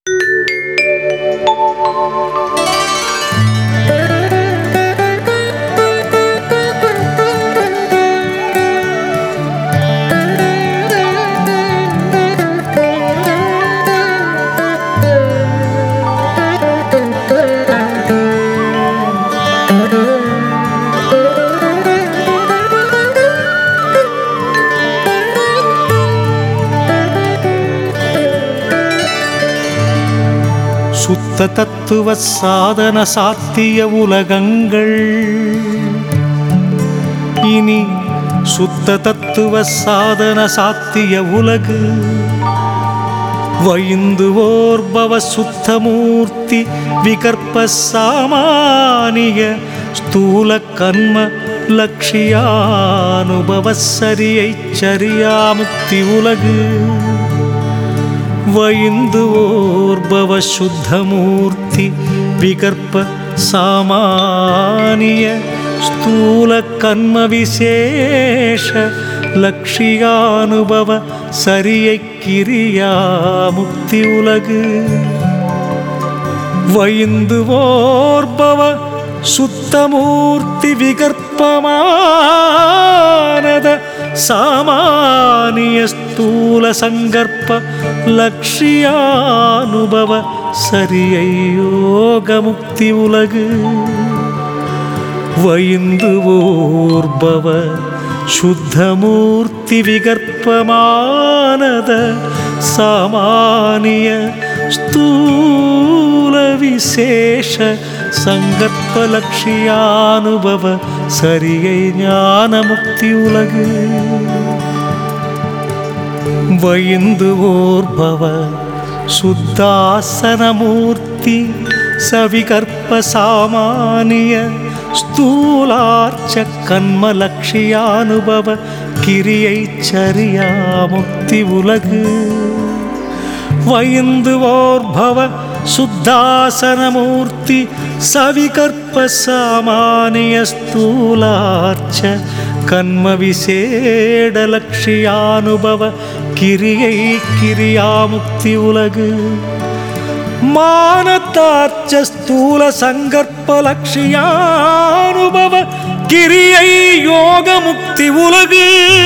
சுத்த தத்துவ சாதன சாத்திய உலகங்கள் இனி சுத்த தத்துவ சாதன சாத்திய உலகு வைந்து ஓர்பவ சுத்தமூர்த்தி விகற்ப சாமானிய ஸ்தூல கர்ம லக்ஷியானுபவ சரியை சரியாமுக்தி உலகு வைந்து ஓர்பவ சுத்தமூர்த்தி விகற்ப சாமானிய ஸ்தூல கர்ம விசேஷ லக்ஷியானுபவ சரியை கிரியா முக்தி உலகு வைந்து ஓர்பவ சுத்தமூர்த்தி விகற்பமானத சாமானிய ஸ்தூல சங்கற்ப லக்ஷியானுபவ சரியை யோக முக்தி உலகு வைந்து ஓர்பவ சுத்தமூர்த்தி விகற்பமானத சாமானிய ஸ்தூல விசேஷ சங்கற்ப லக்ஷியானுபவ சரியை ஞான முக்தி உலகு வைந்து ஓர்பவ சுத்தாசனமூர்த்தி சவிகற்ப சாமானிய ஸ்தூலார்ச்ச கண்ம லக்ஷியானுபவ கிரியை சரியா முக்தி உலகு வைந்து ஓர்பவ சுத்தாசனமூர்த்தி சவிகற்ப சாமானிய ஸ்தூலார்ச்ச கண்ம விசேட லக்ஷியானுபவ கிரியை கிரியாமுக்தி உலகு மானத்தார்ச்ச ஸ்தூல சங்கற்ப லக்ஷியானுபவ கிரியை யோக முக்தி உலகு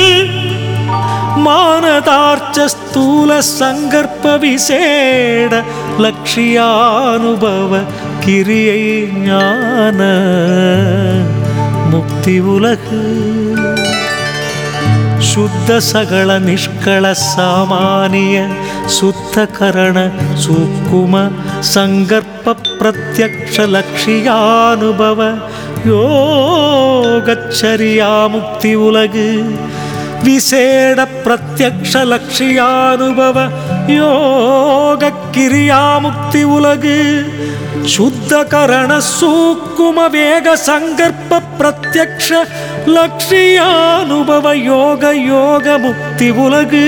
மானதார்ச்ச ஸ்தூல சங்கற்ப விசேட லக்ஷியானுபவ கிரியை ஞான முக்தி உலகு ಶುದ್ಧ ಸಗಳ ನಿಷ್ಕಳ ಸಾಮಾನ್ಯ ಸುತ್ತ ಕರಣ ಸೂಕುಮ ಸಂಗರ್ಪ ಪ್ರತ್ಯಕ್ಷ ಲಕ್ಷಿಯಾನುಭವ ಯೋಗಚ್ಚರಿಯಾ ಮುಕ್ತಿ ಉಲಗು ವಿಸೇಡ ಪ್ರತ್ಯಕ್ಷ ಲಕ್ಷಿಯಾನುಭವ ಯೋಗ ಕಿರಿಯಾ ಮುಕ್ತಿ ಉಲಗು ಶುದ್ಧ ಕರಣ ಸೂಕುಮ ವೇಗ ಸಂಗರ್ಪ ಪ್ರತ್ಯಕ್ಷ ಲಕ್ಷ್ಯಾನುಭವ ಯೋಗ ಯೋಗ ಮುಕ್ತಿ ಉಲಗು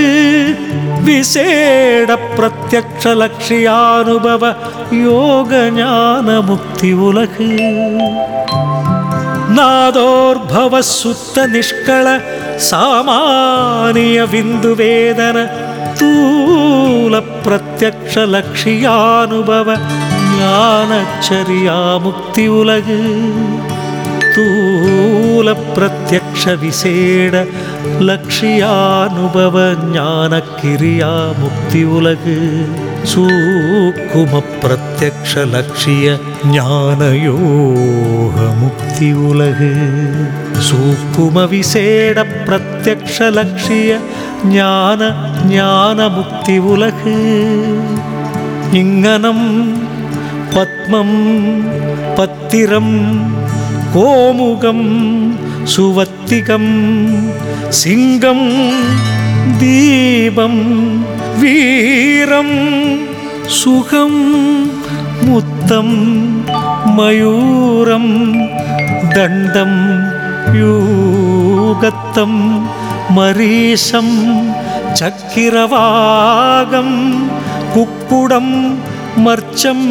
ವಿಸೇಡ ಪ್ರತ್ಯಕ್ಷ ಲಕ್ಷ್ಯಾನುಭವ ಯೋಗ ಜ್ಞಾನ ಮುಕ್ತಿ ಉಲಗು ನಾದೋರ್ಭವ ಸುತ್ತ ನಿಷ್ಕಳ ಸಾಮಾನ್ಯ ಬಿಂದು ವೇದನ ತೂಲ ಪ್ರತ್ಯಕ್ಷ ಲಕ್ಷ್ಯಾನುಭವ ஞானச்சரியா முக்தி உலகு தூல பிரத்யக்ஷ விசேட லக்ஷியானுபவ ஞான கிரியா முக்தி உலகு சூக்கும பிரத்யக்ஷ லக்ஷிய ஞானயோக முக்தி உலகு சூக்கும விசேட பிரத்யக்ஷ லக்ஷிய ஞான ஞான முக்தி உலகு இங்கனம் பத்மம் பத்திரம் கோமுகம் சுவத்திகம் சிங்கம் தீபம் வீரம் சுகம் முத்தம் மயூரம் தண்டம் யூகத்தம் மரீசம் சக்கிரவாகம் குக்குடம் மர்ச்சம்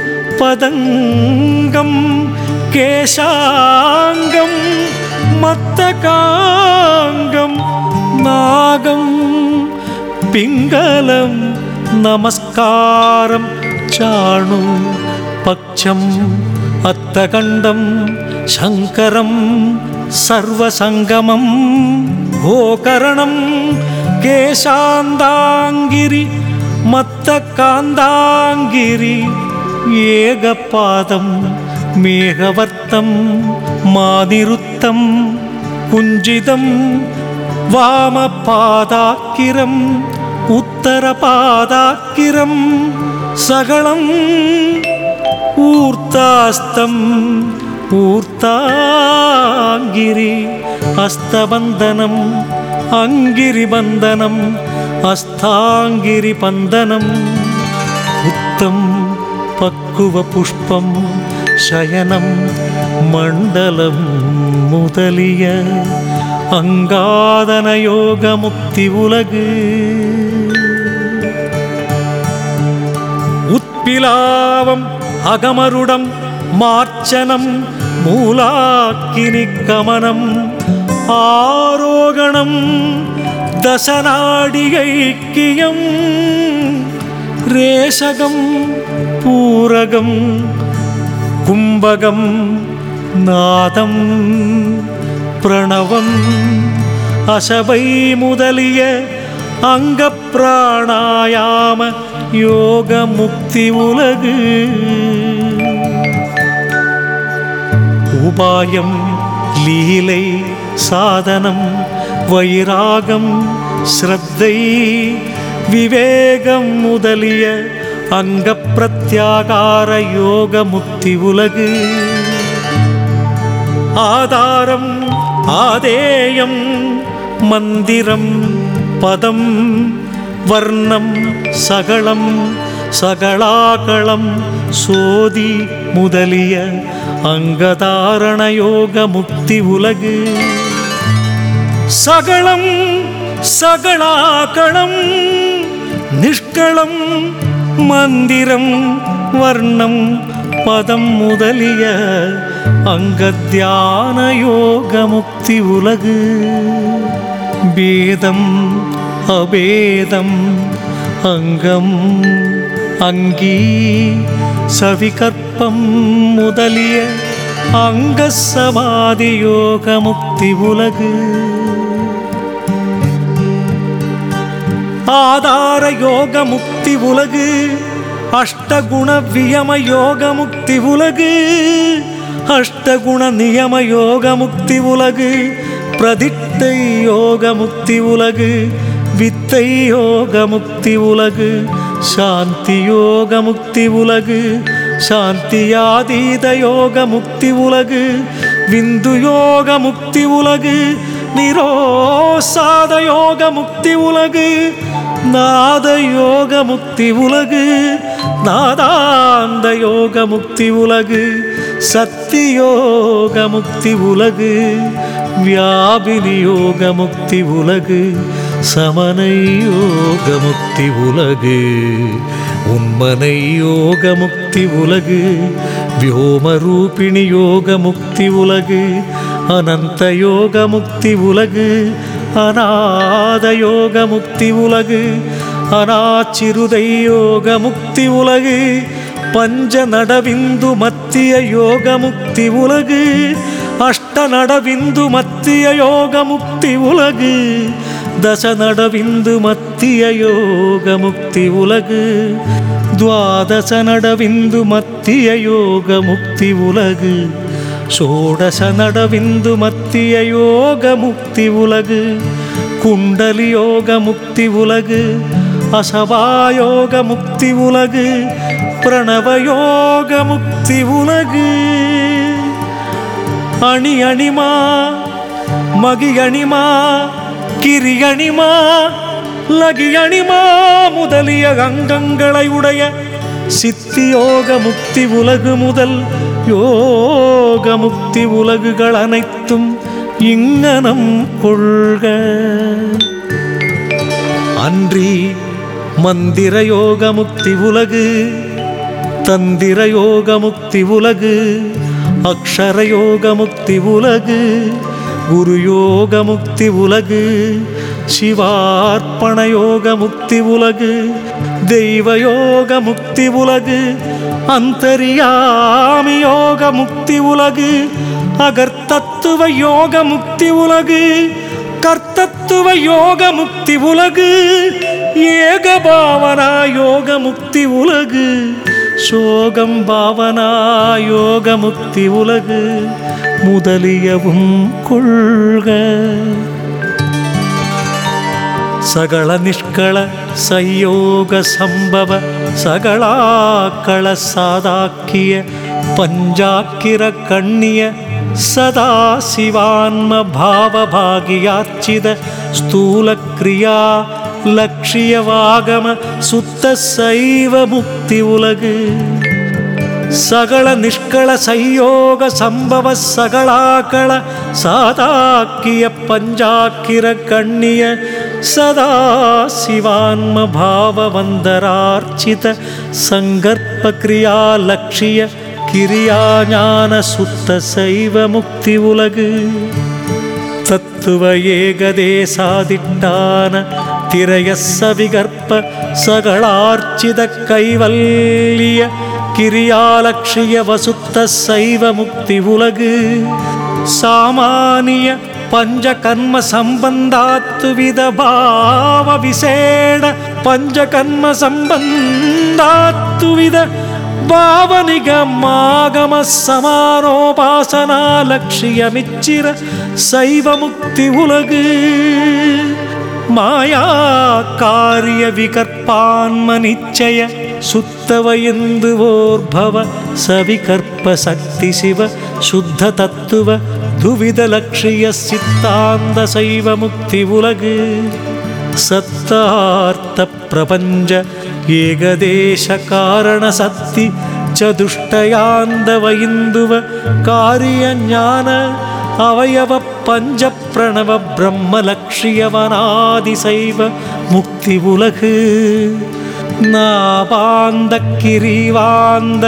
பதங்கம் கேசாங்கம் மத்தகாங்கம் நாகம் பிங்களம் നമസ്കാരം ചാണു പക്ഷം അത്തകണ്ഠം ശങ്കരം സർവസംഗമം ഗോകരണം കേശാന്താംഗിരി മത്തകാന്താംഗിരി ഏകപാദം മേഘവർത്തം മാനിരുത്തം കുഞ്ചിതം വാമപാദാക്കിരം ഉത്തരപാദാക്കിരം സകളം ഊർത്താസ്തം ഊർത്താംഗിരി ഹസ്തബന്ധനം അങ്കിരിബന്ധനം ഹസ്താംഗിരിബന്ധനം ഉത്തം പക്വപുഷ്പം ശയനം മണ്ഡലം മുതലിയ അങ്കാദനയോഗമുക്തി ഉലക് ഉത്പിലാവം അകമരുടം മാർച്ചനം മൂലാക്കിനി കമനം ആരോഗണം ദശനാടികൈക്യം രേശകം പൂരകം കുംഭകം നാദം പ്രണവം അശബൈ മുതലിയ അംഗപ്രാണായാമ യോഗമുക്തി ഉലക് ഉപായം ലീலை சாதனம் வைராகம் ஸ்ரத்தை விவேகம் முதலிய அங்க பிரத்யாகார யோக முக்தி உலகு ஆதாரம் ஆதேயம் மந்திரம் பதம் வர்ணம் சகலம் சகலாகளம் சோதி முதலிய அங்கதாரண யோக முக்தி உலகு சகலம் சகலாகளம் நிஷ்களம் மந்திரம் வர்ணம் பதம் முதலிய அங்கத்தியான யோக முக்தி உலகு பேதம் அபேதம் அங்கம் அங்கீ சவிகற்பம் முதலிய அங்க சமாதி யோக முக்தி உலகு ஆதார யோக முக்தி உலகு அஷ்டகுண வியம யோக முக்தி உலகு அஷ்டகுண நியம யோக முக்தி உலகு பிரதிட்டை யோக முக்தி உலகு வித்தை யோக முக்தி உலகு சாந்தி யோக முக்தி உலகு சாந்தியாதீத யோக முக்தி உலகு விந்து யோக முக்தி உலகு நிரோசாத யோக முக்தி உலகு நாத யோக முக்தி உலகு நாதாந்த யோக முக்தி உலகு சக்தி யோக முக்தி உலகு வியாபினி யோக முக்தி உலகு சமனை யோக முக்தி உலகு உன்மனை யோக முக்தி உலகு வியோமரூபிணி யோக முக்தி உலகு அனந்த யோக முக்தி உலகு அநாத யோக முக்தி உலகு அனாச்சிருதை யோக முக்தி உலகு பஞ்ச நடவிந்து மத்திய யோக முக்தி உலகு அஷ்ட நடவிந்து மத்திய யோக முக்தி உலகு தச நடவிந்து மத்திய யோக முக்தி உலகு துவாதச நடவிந்து மத்திய யோக முக்தி உலகு ஷோடச நடவிந்து மத்திய யோக முக்தி உலகு குண்டலி யோக முக்தி உலகு அசபாயோக முக்தி உலகு பிரணவ யோக முக்தி உலகு அணி அணிமா மகி அணிமா கிரி அணிமா லகி அணிமா முதலிய அங்கங்களை உடைய சித்தி யோக முக்தி உலகு முதல் யோக முக்தி உலகுகள் அனைத்தும் இங்கனம் கொள்க அன்றி மந்திர யோக முக்தி உலகு தந்திர யோக முக்தி உலகு அக்ஷர யோக முக்தி உலகு குரு யோக முக்தி உலகு சிவார்ப்பண யோக முக்தி உலகு தெய்வ யோக முக்தி உலகு அந்தரியாமி யோக முக்தி உலகு அகர்த்தத்துவ யோக முக்தி உலகு கர்த்தத்துவ யோக முக்தி உலகு ஏக பாவனா யோக முக்தி உலகு சோகம் பாவனா யோக முக்தி உலகு முதலியவும் கொள்க ಸಗಳ ನಿಷ್ಕಳ ಸಂಯೋಗ ಸಂಭವ ಸಗಳಾಕಳ ಸಾದಾಕಿಯ ಪಂಜಾಕಿರ ಕಣ್ಣಿಯ ಸದಾ ಶಿವಾನ್ಮ ಭಾವಭಾಗಿಯಾರ್ಚಿದ ಸ್ಥೂಲ ಕ್ರಿಯಾ ಲಕ್ಷ್ಯವಾಗಮ ಸುತ್ತ ಸೈವ ಮುಕ್ತಿ ಉಲಗು ಸಗಳ ನಿಷ್ಕಳ ಸಂಯೋಗ ಸಂಭವ ಸಗಳಾಕಳ ಸಾದಾಕಿಯ ಪಂಜಾಕಿರ ಕಣ್ಣಿಯ ಸದಾ ಶಿವಾನ್ಮ ಭಾವವಂದರಾರ್ಚಿತ ಸಂಗರ್ಪ ಕ್ರಿಯಾ ಲಕ್ಷ್ಯ ಕಿರಿಯಾஞான சுத்த சைவ முக்தி உலகு தத்துவ ஏகதேசாதிட்டான திரையஸ்ஸ விகற்ப சகளார்ச்சித கைவல்லிய கிரியாலக்ஷிய வசுத்த சைவ முக்தி உலகு சாமானிய பஞ்ச கர்ம சம்பந்தாத்து வித பாவ விசேட பஞ்ச கர்ம சம்பந்தாத்து வித ಭಾವನಿಗಮಾಗಮ ಸಮಾರೋಪಾಸನಾ ಲಕ್ಷ್ಯಮಿಚ್ಚಿರ ಶೈವ ಮುಕ್ತಿ ಉಲಗು ಮಾಯಾ ಕಾರ್ಯ ವಿಕರ್ಪಾನ್ಮ ನಿಶ್ಚಯ ಸುತ್ತವ ಎಂದು ಓರ್ಭವ ಸವಿಕರ್ಪ ಶಕ್ತಿ ಶಿವ ಶುದ್ಧ ತತ್ವ ದುವಿಧ ಲಕ್ಷ್ಯ ಸಿತ್ತಾಂದ ಶೈವ ಮುಕ್ತಿ ಉಲಗು ಸತ್ತಾರ್ಥ ಪ್ರಪಂಚ ಏಕದೇಶ ಕಾರಣ ಸತ್ತಿ ಚದುಷ್ಟಯಾಂದವ ಇಂದುವ ಕಾರ್ಯ ಜ್ಞಾನ ಅವಯವ ಪಂಚ ಪ್ರಣವ ಬ್ರಹ್ಮ ಲಕ್ಷ್ಯವನಾದಿ ಶೈವ ಮುಕ್ತಿ ಉಲகு ನಾಪಾಂದ ಕಿರಿವಾಂದ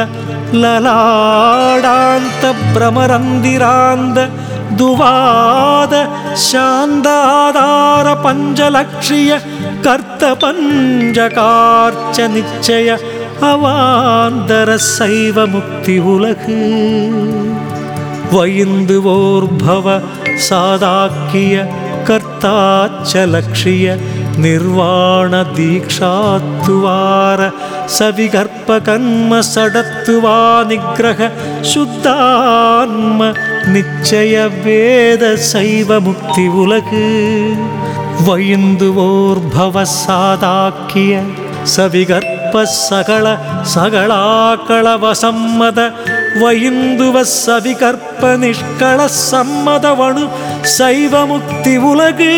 ಲಲಾಡಾಂತ ಭ್ರಮರಂದಿರಾಂದ ದುವಾದ ಶಾಂದಾಧಾರ ಪಂಚಲಕ್ಷ್ಯ ಕರ್ತ ಪಂಚಕಾರ್ಚ ನಿಶ್ಚಯ ಅವಾಂದರ ಶೈವ ಮುಕ್ತಿ ಉಲகு வயிந்து ஓர்பவ சாதாக்கிய கர்த்தாச்ச லக்ஷிய நிர்வாண தீக்ஷாத்துவார சவிகற்ப கர்ம சடத்துவா நிகிரக சுத்தான்ம நிச்சய வேத சைவ முக்தி உலகு வயிந்து ஓர்பவ சாதாக்கிய ಸವಿಗರ್ಪ ಸಗಳ ಸಗಳಾಕಳ ವಸಮ್ಮದ ವಯಿಂದುವ ಸವಿಕರ್ಪ ನಿಷ್ಕಳ ಸಮ್ಮದವಣು ಶೈವ ಮುಕ್ತಿ ಉಲகு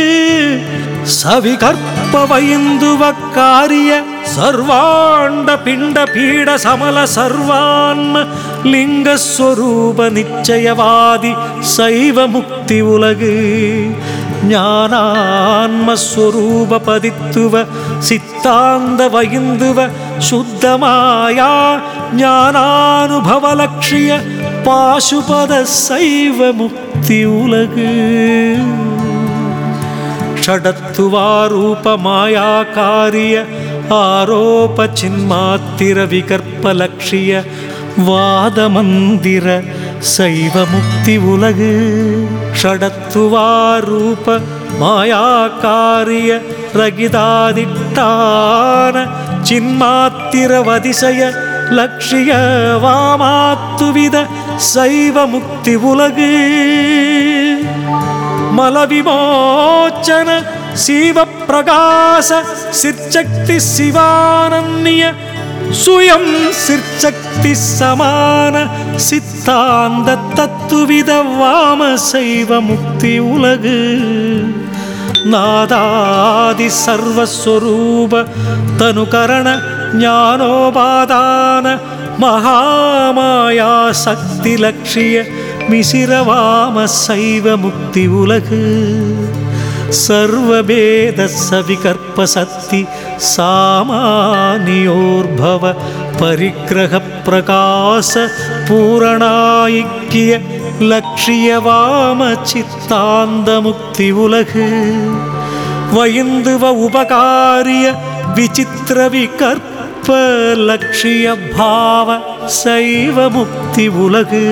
ಸವಿಕರ್ಪ ವಯಿಂದುವ ಕಾರ್ಯ ಸರ್ವಾಂಡ ಪಿಂಡ ಪೀಡ ಸಮಲ ಸರ್ವಾನ್ಮ ಲಿಂಗ ಸ್ವರೂಪ ನಿಶ್ಚಯವಾದಿ ಶೈವ ಮುಕ್ತಿ ಉಲகு ஞானான்மஸ்வரூப பதித்துவ சித்தாந்த வயிந்துவ சுத்தமாயா ஞானானுபவ லக்ஷிய பாசுபத சைவ முக்தி உலகு ಷಡತ್ತುವಾರೂಪ ಮಾಯಾಕಾರ್ಯ ಆರೋಪ ಚಿನ್ಮಾತ್ತಿರ ವಿಕರ್ಪ ಲಕ್ಷ್ಯ ವಾದ ಮಂದಿರ ಶೈವ ಮುಕ್ತಿ ಉಲகு ಷಡತ್ತುವಾರೂಪ ಮಾಯಾಕಾರ್ಯ ರಗಿದಾದಿಟ್ಟಾನ ಚಿನ್ಮಾತ್ತಿರ ವದಿಸಯ ಲಕ್ಷ್ಯ ವಾಮಾತ್ತುವಿದ ಶೈವ ಮುಕ್ತಿ ಉಲகு ಮಲವಿಮೋಚನ ಶಿವ ಪ್ರಕಾಶ ಸಿರ್ಚಕ್ತಿ ಶಿವಾನನ್ಯ சுயம் சிற்சக்தி சமான சித்தாந்த தத்துவித வாம சைவ முக்தி உலகு நாதாதி சர்வஸ்வரூப தனுகரண ஞானோபாதான மகாமாயா சக்தி லட்சிய மிசிரவாம சைவ முக்தி உலகு सर्वभेद सविकर्प सत्ति सामान्योर्भव परिग्रह प्रकाश पूरणायिक्य லட்சியவாம சித்தாந்த முக்தி உலகு வயிந்துவ உபகாரிய விசித்திர விகற்ப லட்சிய பாவ சைவ முக்தி உலகு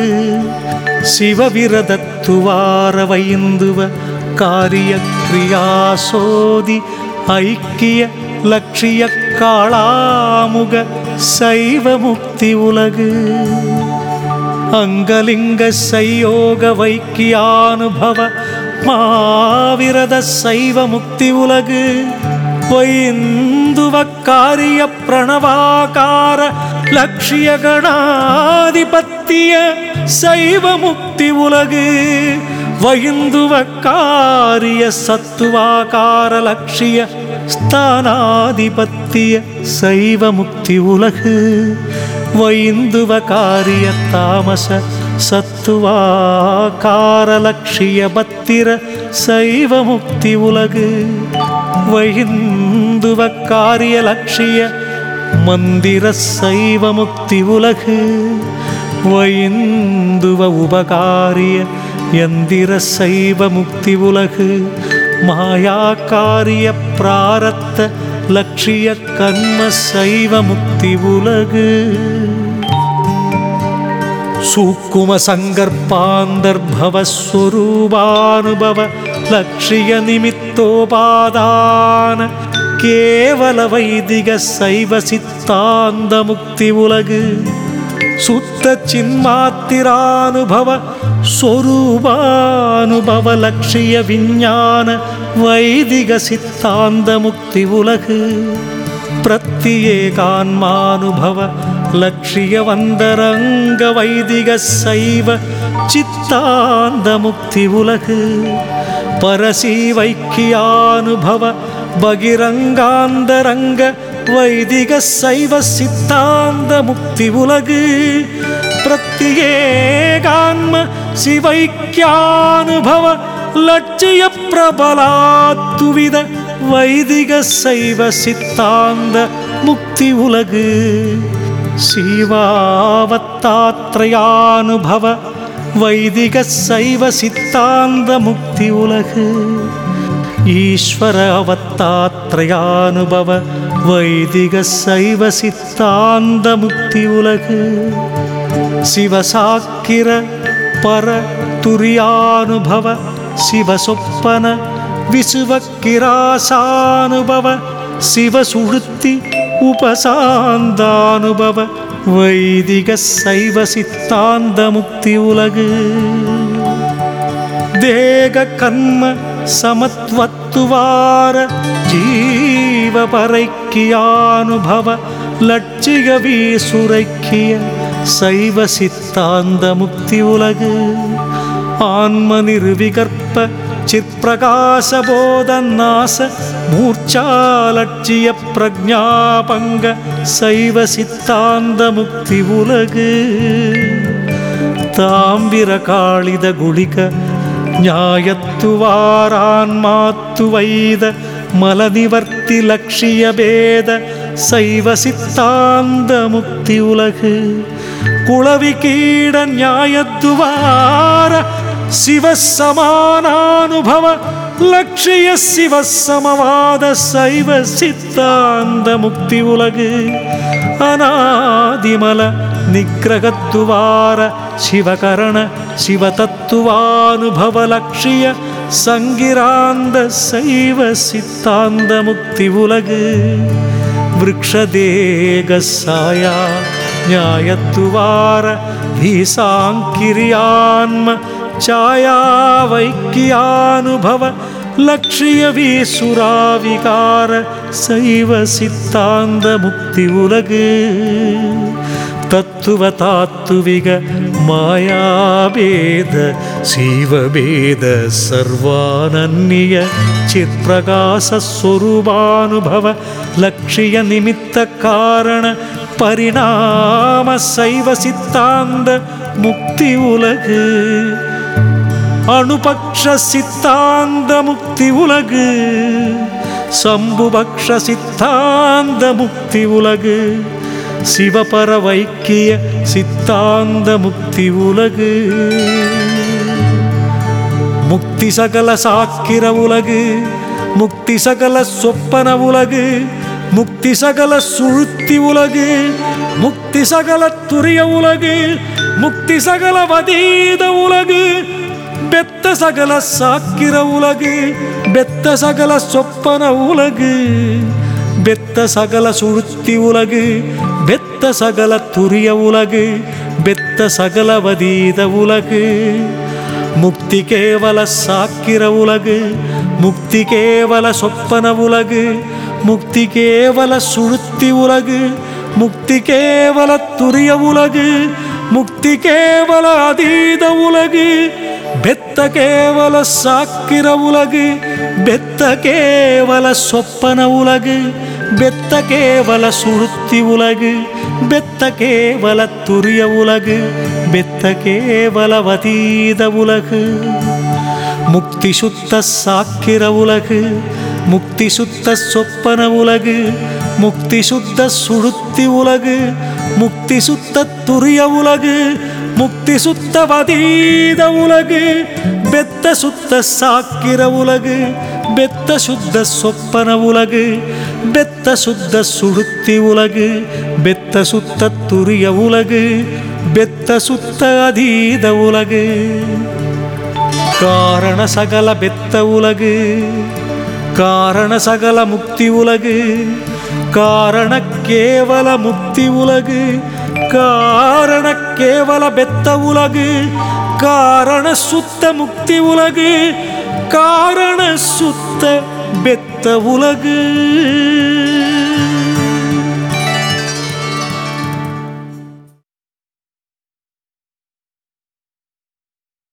சிவவிரதத்துவார வைந்துவ காரிய கிரியாசோதி ஐக்கிய லட்சிய காளாமுக சைவ முக்தி உலகு அங்கலிங்க சையோக வைக்கியானுபவ மாவிரத சைவ முக்தி உலகு வைந்துவ காரிய பிரணவாகார லட்சிய கணாதிபத்திய சைவ முக்தி உலகு வைந்துவ காரிய சத்துவாகார லட்சிய ஸ்தானாதிபத்திய சைவ முக்தி உலகு வைந்துவ காரிய தாமச சத்துவாகார லட்சிய பத்திர சைவ முக்தி உலகு வைந்துவ காரிய லட்சிய மந்திர சைவ முக்தி உலகு வைந்துவ உபகாரிய யந்திர சைவ முக்தி உலகு மாயாக்காரிய பிராரத்த லட்சிய கர்ம சைவ முக்தி உலகு சூக்கும சங்கர்பாந்தர்பவ ஸ்வரூபானுபவ லட்சிய நிமித்தோபாதான கேவல வைதிக சைவ சித்தாந்த முக்தி உலகு சுத்த சின்மாத்திரானுபவ ஸ்வரூபானுபவ லட்சிய விஞ்ஞான வைதிக சித்தாந்த முக்தி உலகு பிரத்யேகான்மானுபவ லட்சிய வந்தரங்க வைதிக சைவ சித்தாந்த முக்தி உலகு பரசி வைக்கியானுபவ பகிரங்காந்தரங்க வைதிக சைவ சித்தாந்த முக்தி உலகு பிரத்யேகான்ம சிவைக்கியானுபவ லட்சிய பிரபலாத்துவித வைதிக சைவ சித்தாந்த முக்தி உலகு சிவாவத்தாத்ரயானுபவ வைதிக சைவ சித்தாந்த முக்தி உலகு ஈஸ்வர அவத்தாத்ரயானுபவ வைதிக சைவ சித்தாந்த முக்தி உலகு சிவசாக்கிர பர துரியானுபவ சிவசொப்பன விசுவக்கிராசானுபவ சிவசுழுத்தி உபசாந்தானுபவ வைதிக சைவ சித்தாந்த முக்தி உலகு தேக கர்ம சமத்வத்துவார ஜீவபரைக்கியானுபவ லட்சிக வீசுரைக்கிய சைவ சித்தாந்த முக்தி உலகு ஆன்ம நிர்விகற்ப சிற்பிரகாசபோதநாச மூர்ச்சாலட்சிய பிரஜாபங்க சைவ சித்தாந்த முக்தி உலகு தாம்பிர காளித குளிக ஞாயத்துவாரான்மாத்து வைத மலநிவர்த்தி லட்சிய பேத சைவ சித்தாந்த முக்தி உலகு குளவி கீட ஞாயத்துவார சிவசமானானுபவ லட்சிய சிவசமவாத சைவ சித்தாந்த முக்தி உலகு அநாதிமல நிகிரகத்துவார சிவகரண சிவதத்துவானுபவ லட்சிய சங்கிராந்த சைவ சித்தாந்த முக்தி உலகு விரக்ஷதேக சாயா ஞாயத்துவார வீசாங்கிரியான்ம ಛಾಯಾ ವೈಕ್ಯಾನುಭವ ಲಕ್ಷ್ಯ ವಿಸುರಾವಿಕಾರ சைவ சித்தாந்த முக்தி உலகு தத்துவ தாத்துவிக மாயாபேத சீவபேத சர்வானன்ய ಚಿತ್ಪ್ರಕಾಶಸ್ವರೂಪಾನುಭವ ಲಕ್ಷ್ಯ ನಿಮಿತ್ತ ಕಾರಣ ಪರಿಣಾಮ ಸೈವ ಸಿತ್ತಾಂದ ಮುಕ್ತಿ ಉಲகு அணுபக்ஷ சித்தாந்த முக்தி உலகு சம்புபக்ஷ சித்தாந்த முக்தி உலகு சிவபர வைக்கிய சித்தாந்த முக்தி உலகு முக்தி சகல சாக்கிர உலகு முக்தி சகல சொப்பன உலகு முக்தி சகல சுழுத்தி உலகு முக்தி சகல துரிய உலகு முக்தி சகல வதீத உலகு பெத்த சகல சாக்கிர உலகு பெத்த சகல சொப்பன உலகு பெத்த சகல சுழுத்தி உலகு பெத்த சகல துரிய உலகு பெத்த சகல வதீத உலகு முக்தி கேவல சாக்கிர உலகு முக்தி கேவல சொப்பன உலகு முக்தி கேவல சுழுத்தி உலகு முக்தி கேவல துரிய உலகு முக்தி கேவல அதீத உலகு பெத்த கேவல சாக்கிர உலகு பெத்த கேவல சொப்பன உலகு பெத்த கேவல சுழுத்தி உலகு பெத்த கேவல துரிய உலகு பெத்த கேவல வதீத உலகு முக்தி சுத்த சாக்கிர உலகு முக்தி சுத்த சொப்பன உலகு முக்தி சுத்த சுழுத்தி உலகு முக்தி சுத்த துரிய உலகு முக்தி சுத்த வதீத உலகு பெத்த சுத்த சாக்கிர உலகு பெத்த சுத்த சொப்பன உலகு பெத்த சுத்த சுழுத்தி உலகு பெத்த சுத்த துரிய உலகு பெத்த சுத்த அதீத உலகு காரண சகல பெத்த உலகு காரண சகல முக்தி உலகு காரண கேவல முக்தி உலகு காரண கேவல பெத்த உலகு காரண சுத்த முக்தி உலகு காரண சுத்த பெத்த உலகு